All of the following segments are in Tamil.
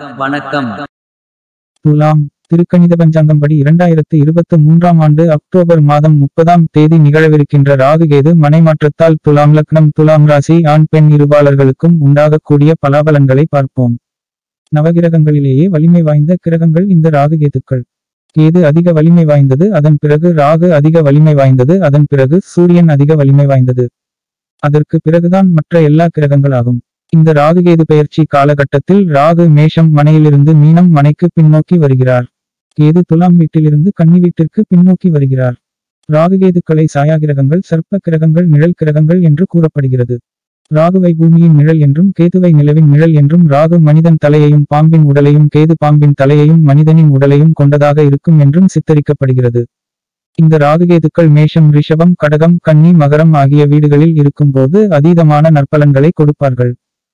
வணக்கம் துலாம் திருக்கணித பஞ்சாங்கம்படி இரண்டாயிரத்து இருபத்து மூன்றாம் ஆண்டு அக்டோபர் மாதம் முப்பதாம் தேதி நிகழவிருக்கின்ற ராகுகேது மனைமாற்றத்தால் துலாம் லக்னம் துலாம் ராசி ஆண் பெண் இருபாளர்களுக்கும் உண்டாகக்கூடிய பலாபலன்களை பார்ப்போம் நவகிரகங்களிலேயே வலிமை வாய்ந்த கிரகங்கள் இந்த ராகுகேதுக்கள் கேது அதிக வலிமை வாய்ந்தது அதன் பிறகு ராகு அதிக வலிமை வாய்ந்தது அதன் பிறகு சூரியன் அதிக வலிமை வாய்ந்தது அதற்கு பிறகுதான் மற்ற எல்லா கிரகங்களாகும் இந்த ராகுகேது பெயர்ச்சி காலகட்டத்தில் ராகு மேஷம் மனையிலிருந்து மீனம் மனைக்கு பின்னோக்கி வருகிறார் கேது துலாம் வீட்டிலிருந்து கன்னி வீட்டிற்கு பின்னோக்கி வருகிறார் ராகுகேதுக்களை சாயா கிரகங்கள் சர்ப்ப கிரகங்கள் நிழல் கிரகங்கள் என்று கூறப்படுகிறது ராகுவை பூமியின் நிழல் என்றும் கேதுவை நிலவின் நிழல் என்றும் ராகு மனிதன் தலையையும் பாம்பின் உடலையும் கேது பாம்பின் தலையையும் மனிதனின் உடலையும் கொண்டதாக இருக்கும் என்றும் சித்தரிக்கப்படுகிறது இந்த ராகுகேதுக்கள் மேஷம் ரிஷபம் கடகம் கன்னி மகரம் ஆகிய வீடுகளில் இருக்கும்போது அதீதமான நற்பலன்களை கொடுப்பார்கள்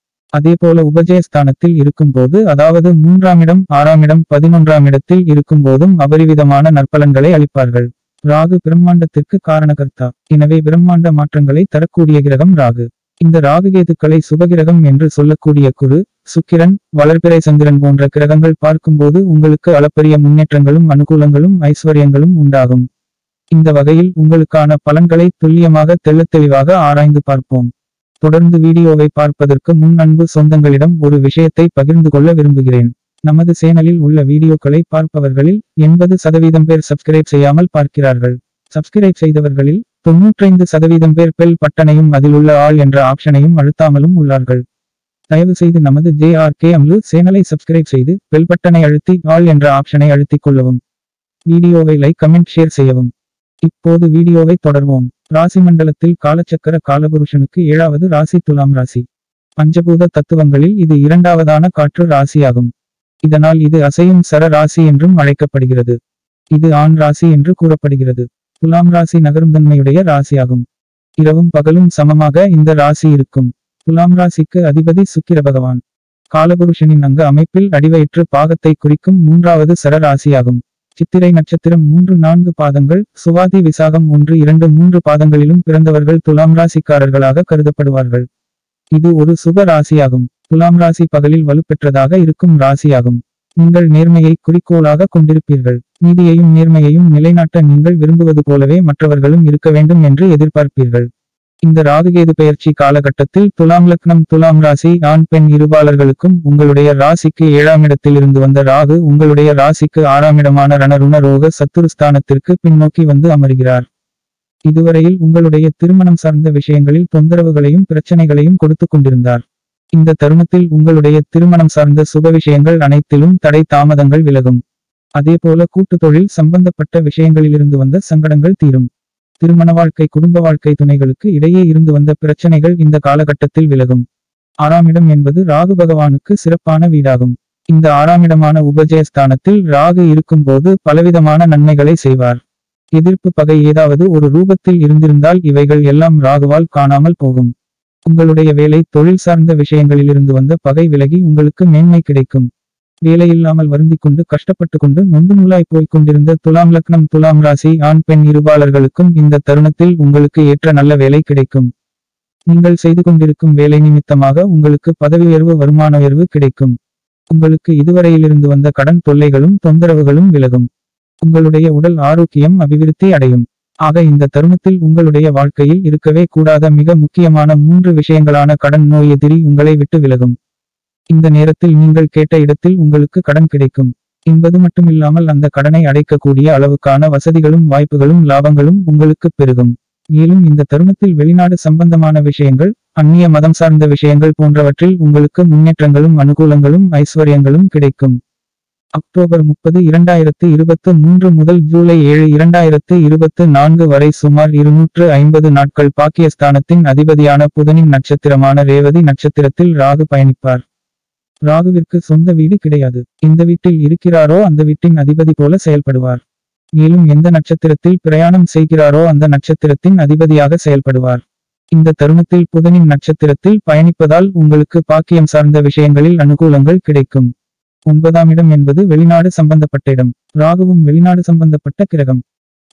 அதேபோல உபஜயஸ்தானத்தில் இருக்கும்போது அதாவது மூன்றாம் இடம் ஆறாம் இடம் பதினொன்றாம் இடத்தில் இருக்கும்போதும் அபரிவிதமான நற்பலன்களை அளிப்பார்கள் ராகு பிரம்மாண்டத்திற்கு காரணகர்த்தா எனவே பிரம்மாண்ட மாற்றங்களை தரக்கூடிய கிரகம் ராகு இந்த ராகுகேதுக்களை சுபகிரகம் என்று சொல்லக்கூடிய குரு சுக்கிரன் வளர்பிறை சந்திரன் போன்ற கிரகங்கள் பார்க்கும்போது உங்களுக்கு அளப்பரிய முன்னேற்றங்களும் அனுகூலங்களும் ஐஸ்வர்யங்களும் உண்டாகும் இந்த வகையில் உங்களுக்கான பலன்களை துல்லியமாக தெள்ளத் தெளிவாக ஆராய்ந்து பார்ப்போம் தொடர்ந்து வீடியோவை பார்ப்பதற்கு முன் அன்பு சொந்தங்களிடம் ஒரு விஷயத்தை பகிர்ந்து கொள்ள விரும்புகிறேன் நமது சேனலில் உள்ள வீடியோக்களை பார்ப்பவர்களில் எண்பது சதவீதம் பேர் சப்ஸ்கிரைப் செய்யாமல் பார்க்கிறார்கள் சப்ஸ்கிரைப் செய்தவர்களில் தொன்னூற்றைந்து சதவீதம் பேர் பெல் பட்டனையும் அதில் உள்ள ஆல் என்ற ஆப்ஷனையும் அழுத்தாமலும் உள்ளார்கள் தயவு செய்து நமது ஜே ஆர் கே அம்லு சேனலை சப்ஸ்கிரைப் செய்து பெல் பட்டனை அழுத்தி ஆல் என்ற ஆப்ஷனை அழுத்திக் கொள்ளவும் வீடியோவை லைக் கமெண்ட் ஷேர் செய்யவும் இப்போது வீடியோவை தொடர்வோம் ராசி மண்டலத்தில் காலச்சக்கர காலபுருஷனுக்கு ஏழாவது ராசி துலாம் ராசி பஞ்சபூத தத்துவங்களில் இது இரண்டாவதான காற்று ராசியாகும் இதனால் இது அசையும் சர ராசி என்றும் அழைக்கப்படுகிறது இது ஆண் ராசி என்று கூறப்படுகிறது துலாம் ராசி நகரும் தன்மையுடைய ராசியாகும் இரவும் பகலும் சமமாக இந்த ராசி இருக்கும் துலாம் ராசிக்கு அதிபதி சுக்கிர பகவான் காலபுருஷனின் அங்க அமைப்பில் அடிவயிற்று பாகத்தை குறிக்கும் மூன்றாவது சர ராசியாகும் சித்திரை நட்சத்திரம் மூன்று நான்கு பாதங்கள் சுவாதி விசாகம் ஒன்று இரண்டு மூன்று பாதங்களிலும் பிறந்தவர்கள் துலாம் ராசிக்காரர்களாக கருதப்படுவார்கள் இது ஒரு சுப ராசியாகும் துலாம் ராசி பகலில் வலுப்பெற்றதாக இருக்கும் ராசியாகும் நீங்கள் நேர்மையை குறிக்கோளாக கொண்டிருப்பீர்கள் நீதியையும் நேர்மையையும் நிலைநாட்ட நீங்கள் விரும்புவது போலவே மற்றவர்களும் இருக்க வேண்டும் என்று எதிர்பார்ப்பீர்கள் இந்த ராகுகேது பெயர்ச்சி காலகட்டத்தில் துலாம் லக்னம் துலாம் ராசி ஆண் பெண் இருபாளர்களுக்கும் உங்களுடைய ராசிக்கு ஏழாம் இடத்தில் இருந்து வந்த ராகு உங்களுடைய ராசிக்கு ஆறாம் இடமான ரணருண ரோக சத்துருஸ்தானத்திற்கு பின்னோக்கி வந்து அமர்கிறார் இதுவரையில் உங்களுடைய திருமணம் சார்ந்த விஷயங்களில் தொந்தரவுகளையும் பிரச்சனைகளையும் கொடுத்து கொண்டிருந்தார் இந்த தருணத்தில் உங்களுடைய திருமணம் சார்ந்த சுப விஷயங்கள் அனைத்திலும் தடை தாமதங்கள் விலகும் அதேபோல கூட்டு தொழில் சம்பந்தப்பட்ட விஷயங்களிலிருந்து வந்த சங்கடங்கள் தீரும் திருமண வாழ்க்கை குடும்ப வாழ்க்கை துணைகளுக்கு இடையே இருந்து வந்த பிரச்சனைகள் இந்த காலகட்டத்தில் விலகும் ஆறாம் இடம் என்பது ராகு பகவானுக்கு சிறப்பான வீடாகும் இந்த ஆறாம் இடமான உபஜயஸ்தானத்தில் ராகு இருக்கும்போது பலவிதமான நன்மைகளை செய்வார் எதிர்ப்பு பகை ஏதாவது ஒரு ரூபத்தில் இருந்திருந்தால் இவைகள் எல்லாம் ராகுவால் காணாமல் போகும் உங்களுடைய வேலை தொழில் சார்ந்த விஷயங்களிலிருந்து வந்த பகை விலகி உங்களுக்கு மேன்மை கிடைக்கும் வேலையில்லாமல் வருந்திக் கொண்டு கஷ்டப்பட்டு கொண்டு நொந்து நூலாய் போய்க் கொண்டிருந்த துலாம் லக்னம் துலாம் ராசி ஆண் பெண் இருபாளர்களுக்கும் இந்த தருணத்தில் உங்களுக்கு ஏற்ற நல்ல வேலை கிடைக்கும் நீங்கள் செய்து கொண்டிருக்கும் வேலை நிமித்தமாக உங்களுக்கு பதவி உயர்வு வருமான உயர்வு கிடைக்கும் உங்களுக்கு இதுவரையிலிருந்து வந்த கடன் தொல்லைகளும் தொந்தரவுகளும் விலகும் உங்களுடைய உடல் ஆரோக்கியம் அபிவிருத்தி அடையும் ஆக இந்த தருணத்தில் உங்களுடைய வாழ்க்கையில் இருக்கவே கூடாத மிக முக்கியமான மூன்று விஷயங்களான கடன் நோய் எதிரி உங்களை விட்டு விலகும் இந்த நேரத்தில் நீங்கள் கேட்ட இடத்தில் உங்களுக்கு கடன் கிடைக்கும் என்பது மட்டுமில்லாமல் அந்த கடனை அடைக்கக்கூடிய அளவுக்கான வசதிகளும் வாய்ப்புகளும் லாபங்களும் உங்களுக்கு பெருகும் மேலும் இந்த தருணத்தில் வெளிநாடு சம்பந்தமான விஷயங்கள் அந்நிய மதம் சார்ந்த விஷயங்கள் போன்றவற்றில் உங்களுக்கு முன்னேற்றங்களும் அனுகூலங்களும் ஐஸ்வர்யங்களும் கிடைக்கும் அக்டோபர் முப்பது இரண்டாயிரத்து இருபத்து மூன்று முதல் ஜூலை ஏழு இரண்டாயிரத்து இருபத்து நான்கு வரை சுமார் இருநூற்று ஐம்பது நாட்கள் பாக்கியஸ்தானத்தின் அதிபதியான புதனின் நட்சத்திரமான ரேவதி நட்சத்திரத்தில் ராகு பயணிப்பார் ராகுவிற்கு சொந்த வீடு கிடையாது இந்த வீட்டில் இருக்கிறாரோ அந்த வீட்டின் அதிபதி போல செயல்படுவார் மேலும் எந்த நட்சத்திரத்தில் பிரயாணம் செய்கிறாரோ அந்த நட்சத்திரத்தின் அதிபதியாக செயல்படுவார் இந்த தருணத்தில் புதனின் நட்சத்திரத்தில் பயணிப்பதால் உங்களுக்கு பாக்கியம் சார்ந்த விஷயங்களில் அனுகூலங்கள் கிடைக்கும் ஒன்பதாம் இடம் என்பது வெளிநாடு சம்பந்தப்பட்ட இடம் ராகுவும் வெளிநாடு சம்பந்தப்பட்ட கிரகம்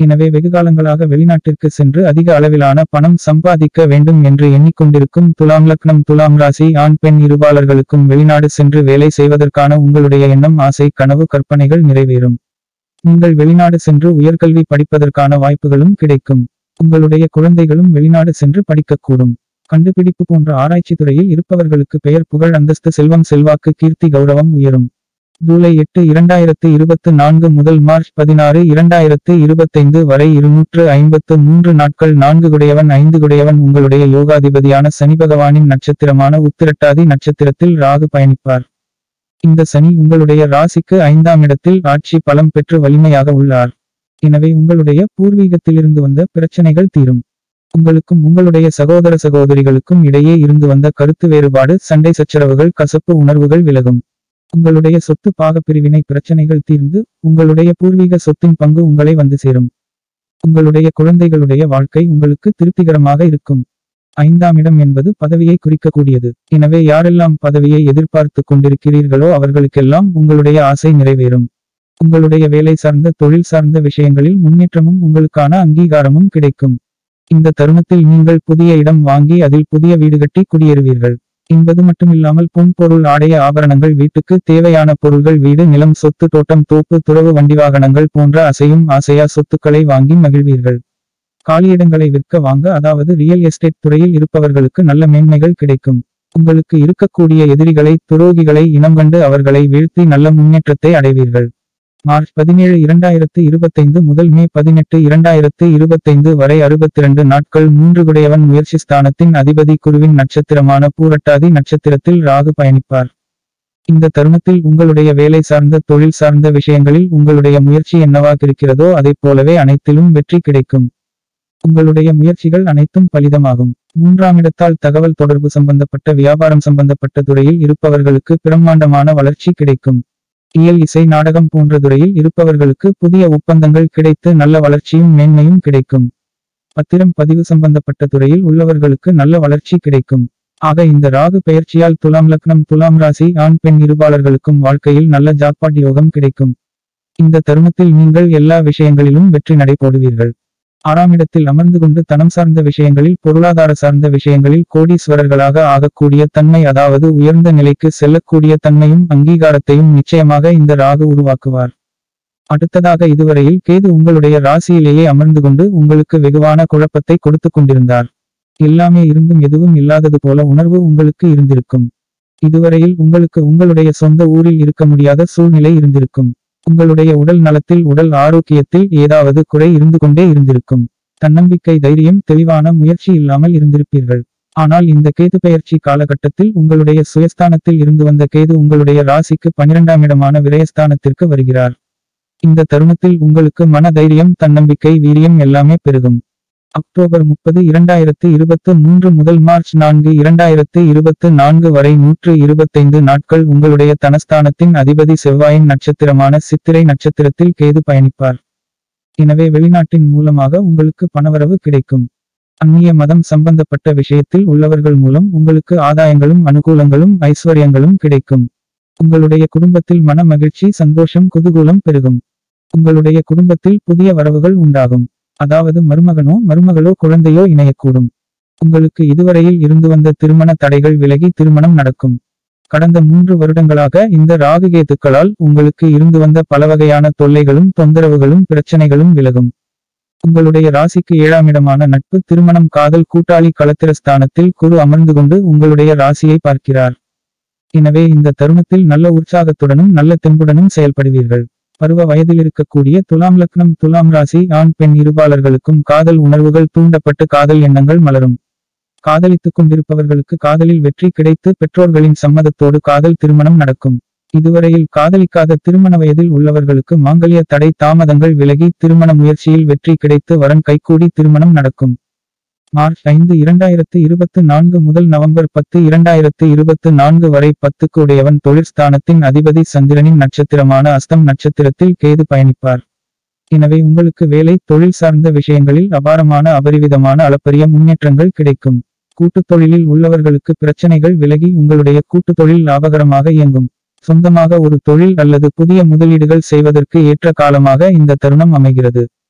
எனவே வெகுகாலங்களாக வெளிநாட்டிற்கு சென்று அதிக அளவிலான பணம் சம்பாதிக்க வேண்டும் என்று எண்ணிக்கொண்டிருக்கும் துலாம் லக்னம் துலாம் ராசி ஆண் பெண் இருபாளர்களுக்கும் வெளிநாடு சென்று வேலை செய்வதற்கான உங்களுடைய எண்ணம் ஆசை கனவு கற்பனைகள் நிறைவேறும் நீங்கள் வெளிநாடு சென்று உயர்கல்வி படிப்பதற்கான வாய்ப்புகளும் கிடைக்கும் உங்களுடைய குழந்தைகளும் வெளிநாடு சென்று படிக்கக்கூடும் கண்டுபிடிப்பு போன்ற ஆராய்ச்சி துறையில் இருப்பவர்களுக்கு பெயர் புகழ் அந்தஸ்து செல்வம் செல்வாக்கு கீர்த்தி கௌரவம் உயரும் ஜூலை எட்டு இரண்டாயிரத்து இருபத்து நான்கு முதல் மார்ச் பதினாறு இரண்டாயிரத்து இருபத்தைந்து வரை இருநூற்று ஐம்பத்து மூன்று நாட்கள் நான்கு குடையவன் ஐந்து குடையவன் உங்களுடைய யோகாதிபதியான சனி பகவானின் நட்சத்திரமான உத்திரட்டாதி நட்சத்திரத்தில் ராகு பயணிப்பார் இந்த சனி உங்களுடைய ராசிக்கு ஐந்தாம் இடத்தில் ஆட்சி பலம் பெற்று வலிமையாக உள்ளார் எனவே உங்களுடைய பூர்வீகத்திலிருந்து வந்த பிரச்சனைகள் தீரும் உங்களுக்கும் உங்களுடைய சகோதர சகோதரிகளுக்கும் இடையே இருந்து வந்த கருத்து வேறுபாடு சண்டை சச்சரவுகள் கசப்பு உணர்வுகள் விலகும் உங்களுடைய சொத்து பாகப்பிரிவினை பிரச்சனைகள் தீர்ந்து உங்களுடைய பூர்வீக சொத்தின் பங்கு உங்களை வந்து சேரும் உங்களுடைய குழந்தைகளுடைய வாழ்க்கை உங்களுக்கு திருப்திகரமாக இருக்கும் ஐந்தாம் இடம் என்பது பதவியை குறிக்கக்கூடியது எனவே யாரெல்லாம் பதவியை எதிர்பார்த்து கொண்டிருக்கிறீர்களோ அவர்களுக்கெல்லாம் உங்களுடைய ஆசை நிறைவேறும் உங்களுடைய வேலை சார்ந்த தொழில் சார்ந்த விஷயங்களில் முன்னேற்றமும் உங்களுக்கான அங்கீகாரமும் கிடைக்கும் இந்த தருணத்தில் நீங்கள் புதிய இடம் வாங்கி அதில் புதிய வீடு கட்டி குடியேறுவீர்கள் என்பது மட்டுமில்லாமல் பொன் பொருள் ஆடைய ஆபரணங்கள் வீட்டுக்கு தேவையான பொருள்கள் வீடு நிலம் சொத்து தோட்டம் தோப்பு துறவு வண்டி வாகனங்கள் போன்ற அசையும் ஆசையா சொத்துக்களை வாங்கி மகிழ்வீர்கள் காலியிடங்களை விற்க வாங்க அதாவது ரியல் எஸ்டேட் துறையில் இருப்பவர்களுக்கு நல்ல மேன்மைகள் கிடைக்கும் உங்களுக்கு இருக்கக்கூடிய எதிரிகளை துரோகிகளை இனம் கண்டு அவர்களை வீழ்த்தி நல்ல முன்னேற்றத்தை அடைவீர்கள் மார்ச் பதினேழு இரண்டாயிரத்து இருபத்தைந்து முதல் மே பதினெட்டு இரண்டாயிரத்து இருபத்தைந்து வரை அறுபத்திரண்டு நாட்கள் மூன்று குடையவன் முயற்சி ஸ்தானத்தின் அதிபதி குருவின் நட்சத்திரமான பூரட்டாதி நட்சத்திரத்தில் ராகு பயணிப்பார் இந்த தருணத்தில் உங்களுடைய வேலை சார்ந்த தொழில் சார்ந்த விஷயங்களில் உங்களுடைய முயற்சி என்னவாக இருக்கிறதோ அதைப் போலவே அனைத்திலும் வெற்றி கிடைக்கும் உங்களுடைய முயற்சிகள் அனைத்தும் பலிதமாகும் மூன்றாம் இடத்தால் தகவல் தொடர்பு சம்பந்தப்பட்ட வியாபாரம் சம்பந்தப்பட்ட துறையில் இருப்பவர்களுக்கு பிரம்மாண்டமான வளர்ச்சி கிடைக்கும் இயல் இசை நாடகம் போன்ற துறையில் இருப்பவர்களுக்கு புதிய ஒப்பந்தங்கள் கிடைத்து நல்ல வளர்ச்சியும் மேன்மையும் கிடைக்கும் பத்திரம் பதிவு சம்பந்தப்பட்ட துறையில் உள்ளவர்களுக்கு நல்ல வளர்ச்சி கிடைக்கும் ஆக இந்த ராகு பெயர்ச்சியால் துலாம் லக்னம் துலாம் ராசி ஆண் பெண் இருபாளர்களுக்கும் வாழ்க்கையில் நல்ல ஜாக்பாட் யோகம் கிடைக்கும் இந்த தருணத்தில் நீங்கள் எல்லா விஷயங்களிலும் வெற்றி நடை போடுவீர்கள் ஆறாம் இடத்தில் அமர்ந்து கொண்டு தனம் சார்ந்த விஷயங்களில் பொருளாதார சார்ந்த விஷயங்களில் கோடீஸ்வரர்களாக ஆகக்கூடிய தன்மை அதாவது உயர்ந்த நிலைக்கு செல்லக்கூடிய தன்மையும் அங்கீகாரத்தையும் நிச்சயமாக இந்த ராகு உருவாக்குவார் அடுத்ததாக இதுவரையில் கேது உங்களுடைய ராசியிலேயே அமர்ந்து கொண்டு உங்களுக்கு வெகுவான குழப்பத்தை கொடுத்து கொண்டிருந்தார் எல்லாமே இருந்தும் எதுவும் இல்லாதது போல உணர்வு உங்களுக்கு இருந்திருக்கும் இதுவரையில் உங்களுக்கு உங்களுடைய சொந்த ஊரில் இருக்க முடியாத சூழ்நிலை இருந்திருக்கும் உங்களுடைய உடல் நலத்தில் உடல் ஆரோக்கியத்தில் ஏதாவது குறை இருந்து கொண்டே இருந்திருக்கும் தன்னம்பிக்கை தைரியம் தெளிவான முயற்சி இல்லாமல் இருந்திருப்பீர்கள் ஆனால் இந்த கேது பெயர்ச்சி காலகட்டத்தில் உங்களுடைய சுயஸ்தானத்தில் இருந்து வந்த கேது உங்களுடைய ராசிக்கு பனிரெண்டாம் இடமான விரயஸ்தானத்திற்கு வருகிறார் இந்த தருணத்தில் உங்களுக்கு மன தைரியம் தன்னம்பிக்கை வீரியம் எல்லாமே பெருகும் அக்டோபர் முப்பது இரண்டாயிரத்து இருபத்து மூன்று முதல் மார்ச் நான்கு இரண்டாயிரத்து இருபத்து நான்கு வரை நூற்று இருபத்தைந்து நாட்கள் உங்களுடைய தனஸ்தானத்தின் அதிபதி செவ்வாயின் நட்சத்திரமான சித்திரை நட்சத்திரத்தில் கேது பயணிப்பார் எனவே வெளிநாட்டின் மூலமாக உங்களுக்கு பணவரவு கிடைக்கும் அந்நிய மதம் சம்பந்தப்பட்ட விஷயத்தில் உள்ளவர்கள் மூலம் உங்களுக்கு ஆதாயங்களும் அனுகூலங்களும் ஐஸ்வர்யங்களும் கிடைக்கும் உங்களுடைய குடும்பத்தில் மன மகிழ்ச்சி சந்தோஷம் குதூகூலம் பெருகும் உங்களுடைய குடும்பத்தில் புதிய வரவுகள் உண்டாகும் அதாவது மருமகனோ மருமகளோ குழந்தையோ இணையக்கூடும் உங்களுக்கு இதுவரையில் இருந்து வந்த திருமண தடைகள் விலகி திருமணம் நடக்கும் கடந்த மூன்று வருடங்களாக இந்த ராகுகேத்துக்களால் உங்களுக்கு இருந்து வந்த பல வகையான தொல்லைகளும் தொந்தரவுகளும் பிரச்சனைகளும் விலகும் உங்களுடைய ராசிக்கு ஏழாம் இடமான நட்பு திருமணம் காதல் கூட்டாளி களத்திரஸ்தானத்தில் குரு அமர்ந்து கொண்டு உங்களுடைய ராசியை பார்க்கிறார் எனவே இந்த தருணத்தில் நல்ல உற்சாகத்துடனும் நல்ல தெம்புடனும் செயல்படுவீர்கள் பருவ வயதில் இருக்கக்கூடிய துலாம் லக்னம் துலாம் ராசி ஆண் பெண் இருபாளர்களுக்கும் காதல் உணர்வுகள் தூண்டப்பட்டு காதல் எண்ணங்கள் மலரும் காதலித்துக் கொண்டிருப்பவர்களுக்கு காதலில் வெற்றி கிடைத்து பெற்றோர்களின் சம்மதத்தோடு காதல் திருமணம் நடக்கும் இதுவரையில் காதலிக்காத திருமண வயதில் உள்ளவர்களுக்கு மாங்கல்ய தடை தாமதங்கள் விலகி திருமண முயற்சியில் வெற்றி கிடைத்து வரன் கைகூடி திருமணம் நடக்கும் மார்ச் ஐந்து இரண்டாயிரத்து இருபத்து நான்கு முதல் நவம்பர் பத்து இரண்டாயிரத்து இருபத்து நான்கு வரை பத்துக்கு உடையவன் தொழிற்ஸ்தானத்தின் அதிபதி சந்திரனின் நட்சத்திரமான அஸ்தம் நட்சத்திரத்தில் கேது பயணிப்பார் எனவே உங்களுக்கு வேலை தொழில் சார்ந்த விஷயங்களில் அபாரமான அபரிவிதமான அளப்பரிய முன்னேற்றங்கள் கிடைக்கும் கூட்டுத் தொழிலில் உள்ளவர்களுக்கு பிரச்சனைகள் விலகி உங்களுடைய கூட்டுத் தொழில் லாபகரமாக இயங்கும் சொந்தமாக ஒரு தொழில் அல்லது புதிய முதலீடுகள் செய்வதற்கு ஏற்ற காலமாக இந்த தருணம் அமைகிறது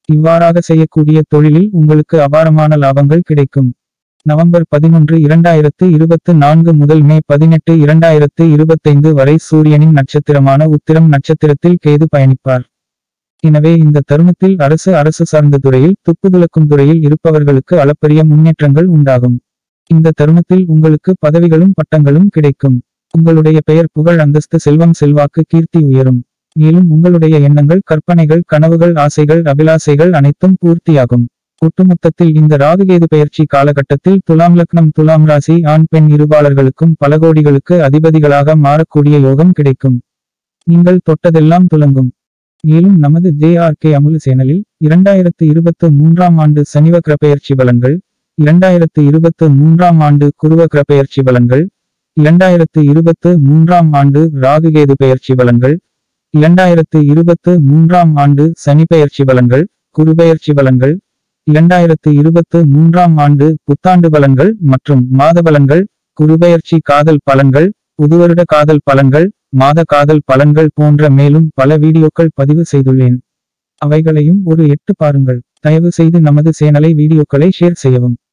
இவ்வாறாக செய்யக்கூடிய தொழிலில் உங்களுக்கு அபாரமான லாபங்கள் கிடைக்கும் நவம்பர் பதினொன்று இரண்டாயிரத்து இருபத்து நான்கு முதல் மே பதினெட்டு இரண்டாயிரத்து இருபத்தைந்து வரை சூரியனின் நட்சத்திரமான உத்திரம் நட்சத்திரத்தில் கேது பயணிப்பார் எனவே இந்த தருணத்தில் அரசு அரசு சார்ந்த துறையில் துப்புதுலக்கும் துறையில் இருப்பவர்களுக்கு அளப்பரிய முன்னேற்றங்கள் உண்டாகும் இந்த தருணத்தில் உங்களுக்கு பதவிகளும் பட்டங்களும் கிடைக்கும் உங்களுடைய பெயர் புகழ் அந்தஸ்து செல்வம் செல்வாக்கு கீர்த்தி உயரும் மேலும் உங்களுடைய எண்ணங்கள் கற்பனைகள் கனவுகள் ஆசைகள் அபிலாசைகள் அனைத்தும் பூர்த்தியாகும் ஒட்டுமொத்தத்தில் இந்த ராகுகேது பெயர்ச்சி காலகட்டத்தில் துலாம் லக்னம் துலாம் ராசி ஆண் பெண் இருபாளர்களுக்கும் பல கோடிகளுக்கு அதிபதிகளாக மாறக்கூடிய யோகம் கிடைக்கும் நீங்கள் தொட்டதெல்லாம் துலங்கும் மேலும் நமது ஜேஆர்கே அமுல் சேனலில் இரண்டாயிரத்து இருபத்து மூன்றாம் ஆண்டு சனிவக்ர பெயர்ச்சி பலன்கள் இரண்டாயிரத்து இருபத்து மூன்றாம் ஆண்டு குருவக்ர பெயர்ச்சி பலன்கள் இரண்டாயிரத்து இருபத்து மூன்றாம் ஆண்டு ராகுகேது பெயர்ச்சி பலன்கள் இரண்டாயிரத்து இருபத்து மூன்றாம் ஆண்டு சனி பெயர்ச்சி பலன்கள் குரு பெயர்ச்சி பலன்கள் இரண்டாயிரத்து இருபத்து மூன்றாம் ஆண்டு புத்தாண்டு பலன்கள் மற்றும் மாத பலன்கள் குருபெயர்ச்சி காதல் பலன்கள் புதுவருட காதல் பலன்கள் மாத காதல் பலன்கள் போன்ற மேலும் பல வீடியோக்கள் பதிவு செய்துள்ளேன் அவைகளையும் ஒரு எட்டு பாருங்கள் தயவு செய்து நமது சேனலை வீடியோக்களை ஷேர் செய்யவும்